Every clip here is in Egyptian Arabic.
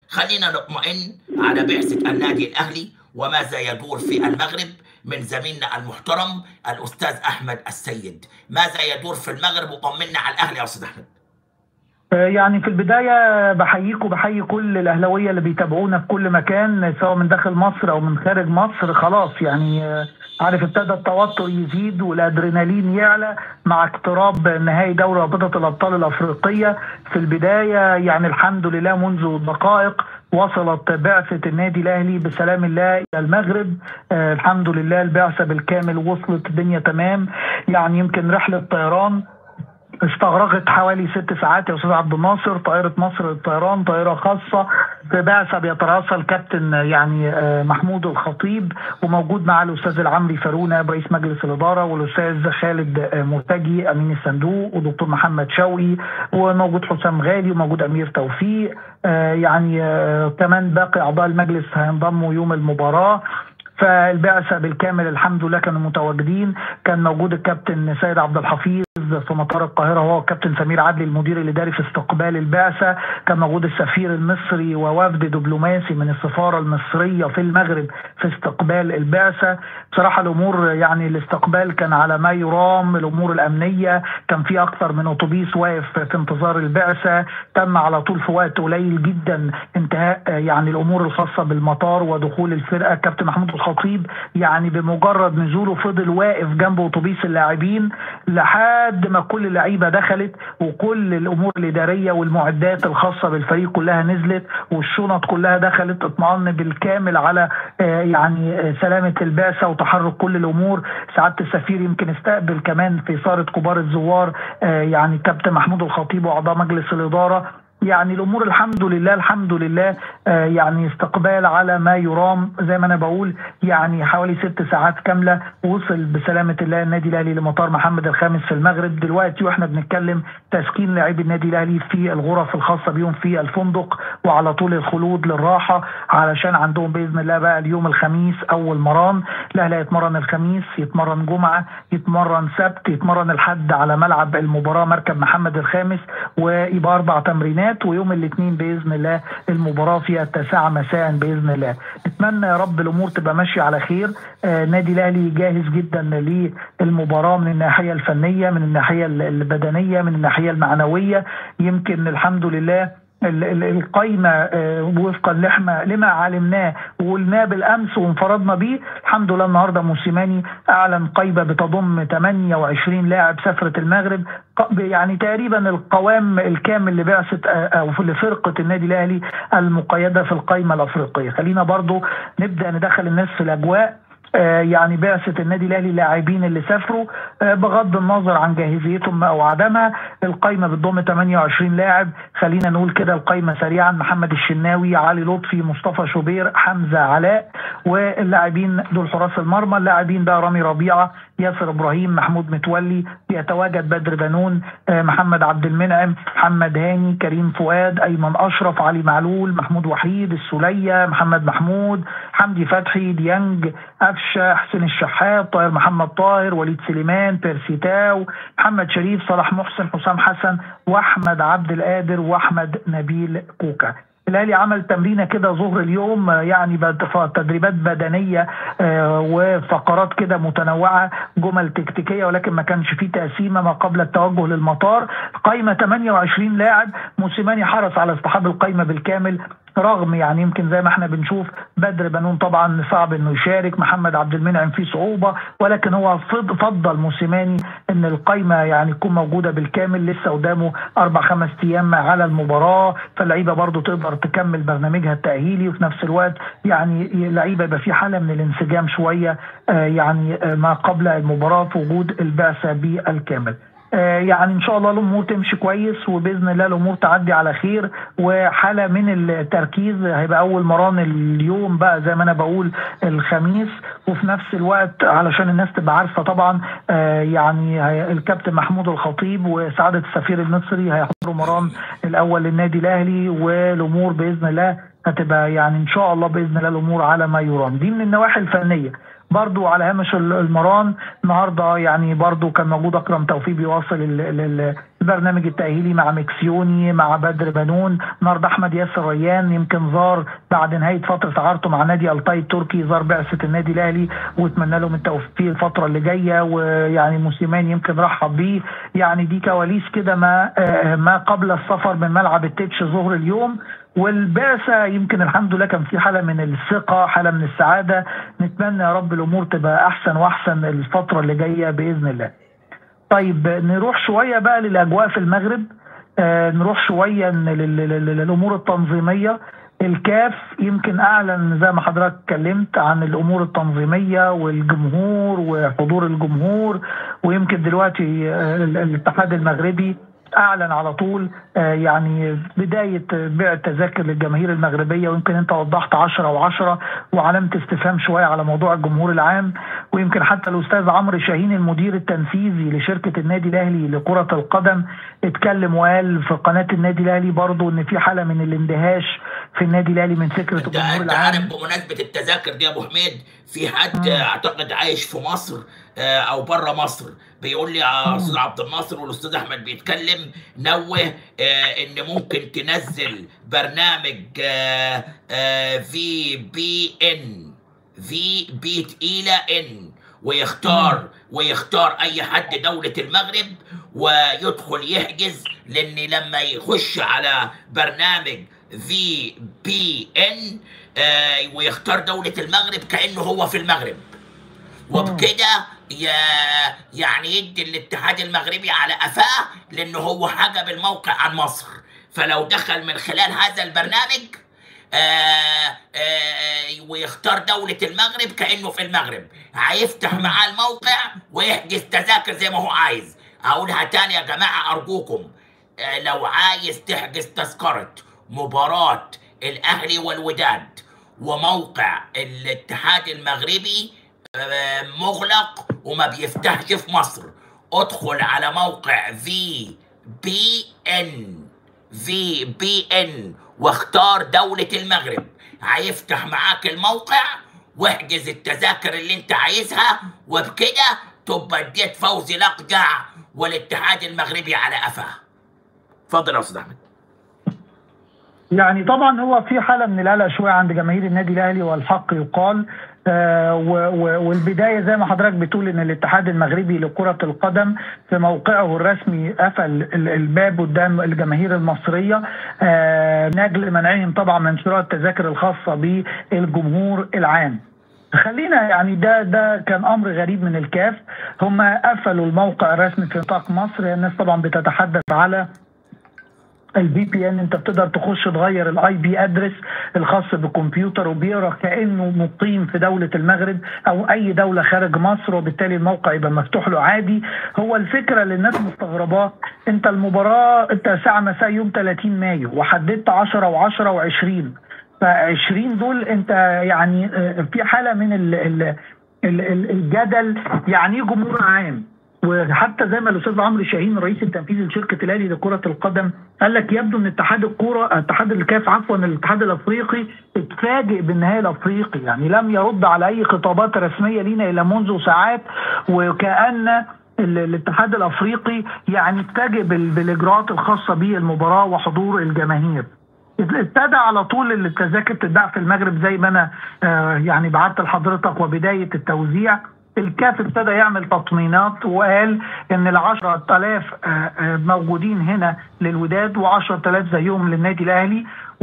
خلينا نطمئن على بعثة النادي الأهلي وماذا يدور في المغرب من زميلنا المحترم الأستاذ أحمد السيد ماذا يدور في المغرب وطمنا على الأهلي يا أستاذ أحمد يعني في البداية بحييك وبحيي كل الأهلاوية اللي بيتابعونا في كل مكان سواء من داخل مصر أو من خارج مصر خلاص يعني عارف ابتدى التوتر يزيد والأدرينالين يعلى مع اقتراب نهائي دوري رابطة الأبطال الأفريقية في البداية يعني الحمد لله منذ دقائق وصلت بعثة النادي الأهلي بسلام الله إلى المغرب آه الحمد لله البعثة بالكامل وصلت الدنيا تمام يعني يمكن رحلة طيران استغرقت حوالي ست ساعات يا استاذ عبد الناصر طائره مصر للطيران طائره خاصه ببعثه بيترأسها الكابتن يعني محمود الخطيب وموجود مع الاستاذ العمري فارونا رئيس مجلس الاداره والاستاذ خالد مرتجي امين الصندوق ودكتور محمد شوقي وموجود حسام غالي وموجود امير توفيق يعني كمان باقي اعضاء المجلس هينضموا يوم المباراه فالبعثه بالكامل الحمد لله كانوا متواجدين كان موجود الكابتن سيد عبد الحفيظ في مطار القاهره هو الكابتن سمير عدلي المدير الاداري في استقبال البعثه كان موجود السفير المصري ووفد دبلوماسي من السفاره المصريه في المغرب في استقبال البعثه بصراحه الامور يعني الاستقبال كان على ما يرام الامور الامنيه كان في اكثر من اتوبيس واقف في انتظار البعثه تم على طول في وقت قليل جدا انتهاء يعني الامور الخاصه بالمطار ودخول الفرقه كابتن محمود الخطيب يعني بمجرد نزوله فضل واقف جنب اتوبيس اللاعبين لحد ما كل اللعيبه دخلت وكل الامور الاداريه والمعدات الخاصه بالفريق كلها نزلت والشنط كلها دخلت اطمئن بالكامل على يعني سلامه البعثه وتحرك كل الامور سعاده السفير يمكن استقبل كمان في صاله كبار الزوار يعني كابتن محمود الخطيب واعضاء مجلس الاداره يعني الامور الحمد لله الحمد لله آه يعني استقبال على ما يرام زي ما انا بقول يعني حوالي ست ساعات كامله وصل بسلامه الله النادي الاهلي لمطار محمد الخامس في المغرب دلوقتي واحنا بنتكلم تسكين لاعبي النادي الاهلي في الغرف الخاصه بيهم في الفندق وعلى طول الخلود للراحه علشان عندهم باذن الله بقى اليوم الخميس اول مران الاهلي هيتمرن الخميس يتمرن جمعه يتمرن سبت يتمرن الحد على ملعب المباراه مركب محمد الخامس ويبقى اربع تمرينات ويوم الاثنين باذن الله المباراه فيها التاسعه مساء باذن الله نتمنى يا رب الامور تبقى ماشيه على خير آه نادي الاهلي جاهز جدا للمباراه من الناحيه الفنيه من الناحيه البدنيه من الناحيه المعنويه يمكن الحمد لله القايمه وفقا لما لما علمناه وقلناه بالامس وانفردنا بيه الحمد لله النهارده موسيماني اعلن قايمه بتضم 28 لاعب سافرت المغرب يعني تقريبا القوام الكامل لبعثه او لفرقه النادي الاهلي المقيده في القايمه الافريقيه خلينا برضو نبدا ندخل الناس في الاجواء يعني بعثة النادي الأهلي اللاعبين اللي سافروا بغض النظر عن جاهزيتهم أو عدمها القايمة بتضم 28 لاعب خلينا نقول كده القايمة سريعا محمد الشناوي علي لطفي مصطفى شوبير حمزة علاء واللاعبين دول حراس المرمى اللاعبين بقى رامي ربيعة ياسر إبراهيم محمود متولي يتواجد بدر بنون محمد عبد المنعم محمد هاني كريم فؤاد أيمن أشرف علي معلول محمود وحيد السولية محمد محمود حمدي فتحي ديانج قفشه حسين الشحات طاهر محمد طاهر وليد سليمان بيرسي تاو محمد شريف صلاح محسن حسام حسن واحمد عبد القادر واحمد نبيل كوكا الاهلي عمل تمرينه كده ظهر اليوم يعني تدريبات بدنيه وفقرات كده متنوعه جمل تكتيكيه ولكن ما كانش فيه تقسيمه ما قبل التوجه للمطار قايمه 28 لاعب موسيماني حرص على اصطحاب القايمه بالكامل رغم يعني يمكن زي ما احنا بنشوف بدر بنون طبعا صعب انه يشارك محمد عبد المنعم فيه صعوبه ولكن هو فضل موسيماني ان القايمه يعني تكون موجوده بالكامل لسه قدامه اربع خمس ايام على المباراه فاللعيبه برضو تقدر تكمل برنامجها التاهيلي وفي نفس الوقت يعني اللعيبه يبقى في حاله من الانسجام شويه يعني ما قبل المباراه في وجود البعثه بالكامل. يعني ان شاء الله الامور تمشي كويس وباذن الله الامور تعدي على خير وحاله من التركيز هيبقى اول مران اليوم بقى زي ما انا بقول الخميس وفي نفس الوقت علشان الناس تبقى عارفه طبعا يعني الكابتن محمود الخطيب وسعاده السفير المصري هيحضروا مران الاول للنادي الاهلي والامور باذن الله هتبقى يعني ان شاء الله باذن الله الامور على ما يرام دي من النواحي الفنيه برضو على هامش المران النهارده يعني برضو كان موجود اكرم توفيق بيواصل البرنامج التاهيلي مع مكسيوني مع بدر بنون النهارده احمد ياسر ريان يمكن زار بعد نهايه فتره عارته مع نادي التاي التركي زار بعثه النادي الاهلي واتمنى لهم التوفيق الفتره اللي جايه ويعني موسيماني يمكن رحب بيه يعني دي كواليس كده ما ما قبل السفر من ملعب التتش ظهر اليوم والبعثه يمكن الحمد لله كان في حاله من الثقه حاله من السعاده نتمنى يا رب الامور تبقى احسن واحسن الفتره اللي جايه باذن الله طيب نروح شويه بقى للاجواء في المغرب آه نروح شويه للامور التنظيميه الكاف يمكن اعلن زي ما حضرتك اتكلمت عن الامور التنظيميه والجمهور وحضور الجمهور ويمكن دلوقتي الاتحاد المغربي اعلن على طول يعني بدايه بيع التذاكر للجماهير المغربيه ويمكن انت وضحت 10 و10 وعلامه استفهام شويه على موضوع الجمهور العام ويمكن حتى الاستاذ عمرو شاهين المدير التنفيذي لشركه النادي الاهلي لكره القدم اتكلم وقال في قناه النادي الاهلي برضه ان في حاله من الاندهاش في النادي الاهلي من فكره الجمهور العام عارف بمناسبه التذاكر دي يا ابو حميد في حد اعتقد عايش في مصر او بره مصر بيقول لي يا استاذ عبد الناصر والاستاذ احمد بيتكلم نوه ان ممكن تنزل برنامج في بي ان في بي تقيله ان ويختار ويختار اي حد دوله المغرب ويدخل يحجز لان لما يخش على برنامج في بي ان ويختار دوله المغرب كانه هو في المغرب وبكده يعني يدي الاتحاد المغربي على قفاه لانه هو حجب الموقع عن مصر فلو دخل من خلال هذا البرنامج آآ آآ ويختار دولة المغرب كأنه في المغرب هيفتح معاه الموقع ويحجز تذاكر زي ما هو عايز أقولها تاني يا جماعة أرجوكم لو عايز تحجز تذكرة مباراة الأهلي والوداد وموقع الاتحاد المغربي مغلق وما بيفتحش في مصر ادخل على موقع في بي ان في بي ان واختار دولة المغرب هيفتح معاك الموقع واحجز التذاكر اللي انت عايزها وبكده تبقى اديت فوزي الاقجع والاتحاد المغربي على قفاه اتفضل يا استاذ احمد يعني طبعا هو في حاله من القلق شويه عند جماهير النادي الاهلي والحق يقال آه والبدايه زي ما حضرتك بتقول ان الاتحاد المغربي لكره القدم في موقعه الرسمي قفل الباب قدام الجماهير المصريه آه نجل منعهم طبعا من شراء التذاكر الخاصه بالجمهور العام. خلينا يعني ده ده كان امر غريب من الكاف هم قفلوا الموقع الرسمي في نطاق مصر الناس طبعا بتتحدث على الفي بي ان انت بتقدر تخش تغير الاي بي ادرس الخاص بالكمبيوتر وبيقرا كانه مقيم في دوله المغرب او اي دوله خارج مصر وبالتالي الموقع يبقى مفتوح له عادي هو الفكره اللي الناس مستغرباه انت المباراه التاسعه مساء يوم 30 مايو وحددت 10 و10 و20 ف20 دول انت يعني في حاله من ال ال الجدل يعني ايه جمهور عام وحتى زي ما الاستاذ عمرو شاهين الرئيس التنفيذي لشركه الاهلي لكره القدم قال لك يبدو ان اتحاد الكوره اتحاد الكاف عفوا الاتحاد الافريقي اتفاجئ بالنهائي الافريقي يعني لم يرد على اي خطابات رسميه لينا الى منذ ساعات وكان الاتحاد الافريقي يعني اتفاجئ بالاجراءات الخاصه بالمباراه وحضور الجماهير ابتدى على طول التذاكر تتباع في المغرب زي ما انا آه يعني بعت لحضرتك وبدايه التوزيع الكاف ابتدى يعمل تطمينات وقال ان ال 10000 موجودين هنا للوداد و10000 زيهم للنادي الاهلي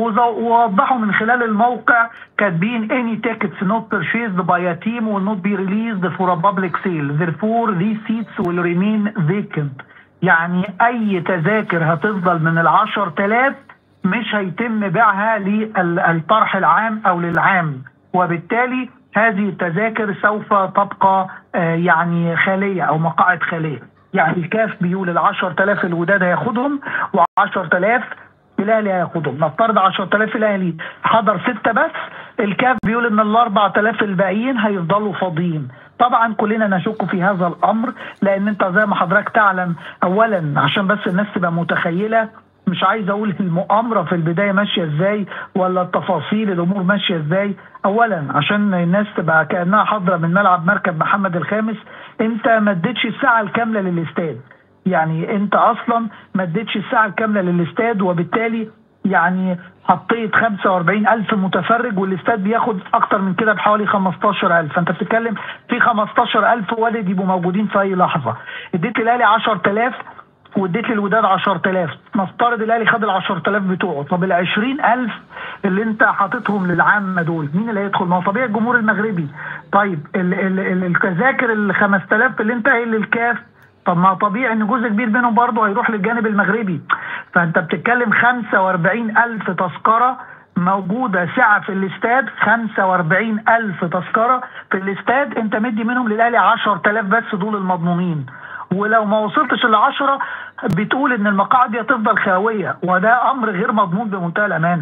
ووضحوا من خلال الموقع كاتبين any tickets not purchased by a team will not be released for a public sale therefore these seats will remain vacant يعني اي تذاكر هتفضل من ال 10000 مش هيتم بيعها للطرح العام او للعام وبالتالي هذه التذاكر سوف تبقى يعني خاليه او مقاعد خاليه يعني الكاف بيقول ال 10000 الوداد هياخدهم و10000 الاهلي هياخدهم نفترض 10000 الاهلي حضر سته بس الكاف بيقول ان ال 4000 الباقيين هيفضلوا فاضيين طبعا كلنا نشك في هذا الامر لان انت زي ما حضرتك تعلم اولا عشان بس الناس تبقى متخيله مش عايز اقول المؤامره في البدايه ماشيه ازاي ولا التفاصيل الامور ماشيه ازاي اولا عشان الناس تبقى كانها حاضره من ملعب مركب محمد الخامس انت ما اديتش الساعه الكامله للاستاد يعني انت اصلا ما اديتش الساعه الكامله للاستاد وبالتالي يعني حطيت 45000 متفرج والاستاد بياخد اكتر من كده بحوالي 15000 فانت بتتكلم في 15000 والد يبقوا موجودين في اي لحظه اديت الاهلي 10000 واديت للوداد 10000 نفترض الاهلي خد ال 10000 بتوعه طب ال 20000 اللي انت حاططهم للعامه دول مين اللي هيدخل؟ ما هو طبيعي الجمهور المغربي طيب ال ال ال التذاكر ال 5000 اللي انت قايل للكاف طب ما طبيعي ان جزء كبير منهم برضه هيروح للجانب المغربي فانت بتتكلم 45000 تذكره موجودة سعة في الاستاد 45 ألف تذكرة في الاستاد أنت مدي منهم للأهلي 10000 بس دول المضمونين ولو ما وصلتش ل 10 بتقول ان المقاعد دي هتفضل خاويه وده امر غير مضمون بمنتهى الامان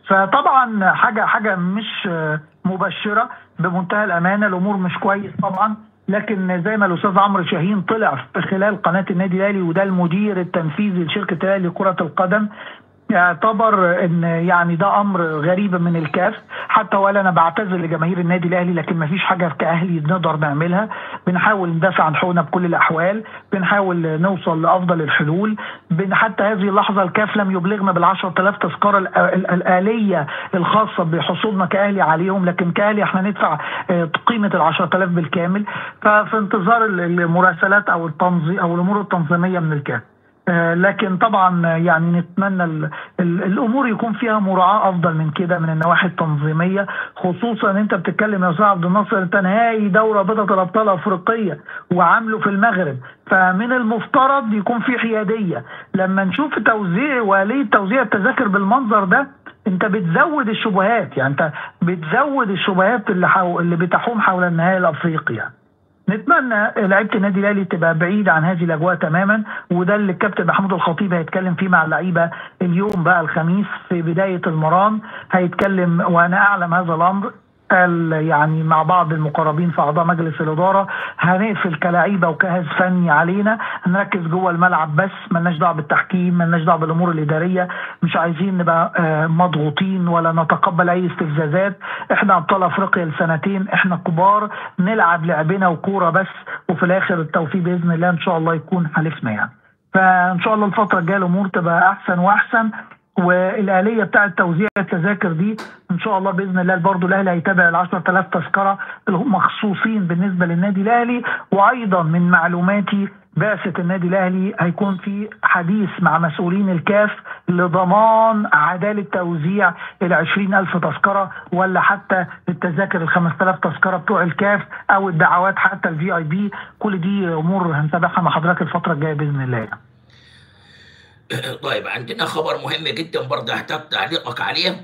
فطبعا حاجه حاجه مش مبشره بمنتهى الامانه الامور مش كويس طبعا لكن زي ما الاستاذ عمرو شاهين طلع في خلال قناه النادي الاهلي وده المدير التنفيذي لشركه الاهلي لكره القدم يعتبر ان يعني ده امر غريب من الكاف حتى ولا انا بعتذر لجماهير النادي الاهلي لكن ما فيش حاجه كاهلي نقدر نعملها بنحاول ندافع عن حقوقنا بكل الاحوال بنحاول نوصل لافضل الحلول بن حتى هذه اللحظه الكاف لم يبلغنا بال 10000 تذكره الاليه الخاصه بحصولنا كاهلي عليهم لكن كاهلي احنا ندفع قيمه ال 10000 بالكامل ففي انتظار المراسلات او التنظيم او الامور التنظيميه من الكاف لكن طبعا يعني نتمنى ال ال الامور يكون فيها مراعاه افضل من كده من النواحي التنظيميه خصوصا انت بتتكلم يا استاذ عبد الناصر انت نهائي دوره بطله الابطال الافريقيه وعامله في المغرب فمن المفترض يكون في حياديه لما نشوف توزيع واليه توزيع التذاكر بالمنظر ده انت بتزود الشبهات يعني انت بتزود الشبهات اللي حو... اللي بتحوم حول النهائي الافريقي يعني. نتمنى لعيبه النادي الاهلي تبقى بعيده عن هذه الاجواء تماما وده اللي الكابتن محمود الخطيب هيتكلم فيه مع اللعيبه اليوم بقى الخميس في بدايه المران هيتكلم وانا اعلم هذا الامر قال يعني مع بعض المقربين في اعضاء مجلس الاداره هنقفل كلاعيبه وكهاز فني علينا هنركز جوه الملعب بس ملناش دعوه بالتحكيم ملناش دعوه بالامور الاداريه مش عايزين نبقى مضغوطين ولا نتقبل اي استفزازات احنا ابطال افريقيا لسنتين احنا كبار نلعب لعبنا وكوره بس وفي الاخر التوفيق باذن الله ان شاء الله يكون حلفنا يعني فان شاء الله الفتره الجايه الامور تبقى احسن واحسن والآلية بتاعة توزيع التذاكر دي إن شاء الله بإذن الله برضه الأهلي هيتابع ال 10000 تذكرة اللي هم مخصوصين بالنسبة للنادي الأهلي وأيضا من معلوماتي بعثة النادي الأهلي هيكون في حديث مع مسؤولين الكاف لضمان عدالة توزيع ال 20000 تذكرة ولا حتى التذاكر ال 5000 تذكرة بتوع الكاف أو الدعوات حتى الفي اي بي كل دي أمور هنتابعها مع حضرتك الفترة الجاية بإذن الله يعني. طيب عندنا خبر مهم جدا برضه احتاج تعليقك عليه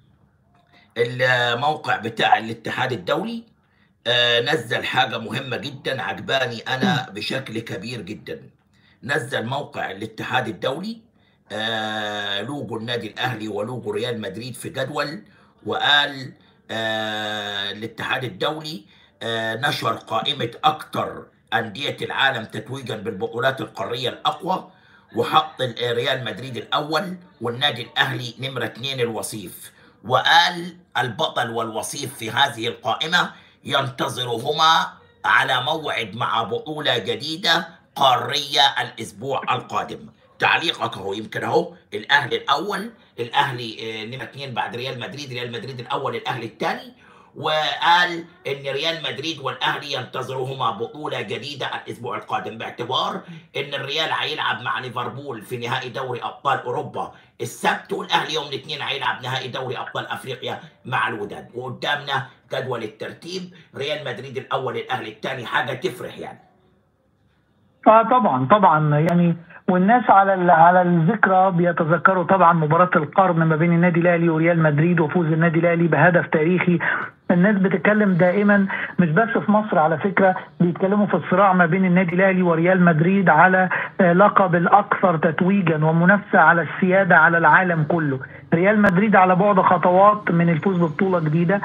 الموقع بتاع الاتحاد الدولي نزل حاجة مهمة جدا عجباني أنا بشكل كبير جدا نزل موقع الاتحاد الدولي لوجو النادي الأهلي ولوجو ريال مدريد في جدول وقال الاتحاد الدولي نشر قائمة أكثر أندية العالم تتويجا بالبطولات القارية الأقوى وحط ريال مدريد الاول والنادي الاهلي نمره اثنين الوصيف وقال البطل والوصيف في هذه القائمه ينتظرهما على موعد مع بطوله جديده قاريه الاسبوع القادم تعليقك اهو يمكن اهو الاهلي الاول الاهلي نمره اثنين بعد ريال مدريد ريال مدريد الاول الاهلي الثاني وقال ان ريال مدريد والاهلي ينتظرهما بطوله جديده الاسبوع القادم باعتبار ان الريال هيلعب مع ليفربول في نهائي دوري ابطال اوروبا السبت والاهلي يوم الاثنين هيلعب نهائي دوري ابطال افريقيا مع الوداد وقدامنا جدول الترتيب ريال مدريد الاول الاهلي الثاني حاجه تفرح يعني اه طبعا طبعا يعني والناس على على الذكرى بيتذكروا طبعا مباراه القرن ما بين النادي الاهلي وريال مدريد وفوز النادي الاهلي بهدف تاريخي الناس بتتكلم دائما مش بس في مصر على فكره بيتكلموا في الصراع ما بين النادي الاهلي وريال مدريد على لقب الاكثر تتويجا ومنافسه على السياده على العالم كله ريال مدريد على بعد خطوات من الفوز ببطوله جديده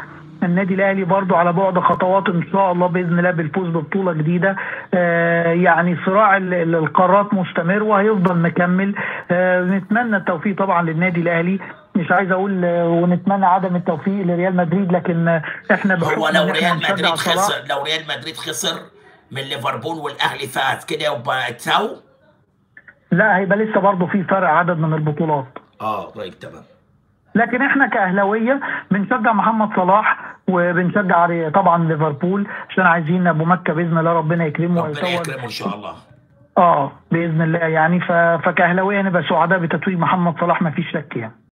النادي الاهلي برضو على بعد خطوات ان شاء الله باذن الله بالفوز ببطوله جديده آه، يعني صراع ال- ال- القارات مستمر وهيفضل مكمل آه، نتمنى التوفيق طبعا للنادي الاهلي مش عايز اقول آه، ونتمنى عدم التوفيق لريال مدريد لكن آه، احنا بحكم هو إن لو إحنا ريال هنشجع مدريد صلاح- خسر لو ريال مدريد خسر من ليفربول والاهلي فاز كده يبقى تساووا لا هيبقى لسه برضه في فرق عدد من البطولات اه طيب تمام لكن احنا كاهلاويه بنشجع محمد صلاح وبنشجع ري- طبعا ليفربول عشان عايزين ابو مكه باذن الله ربنا يكرمه ربنا ويصور يكرمه ان شاء الله اه باذن الله يعني ف... فكاهلاويه نبقى سعداء بتتويج محمد صلاح ما فيش شك يعني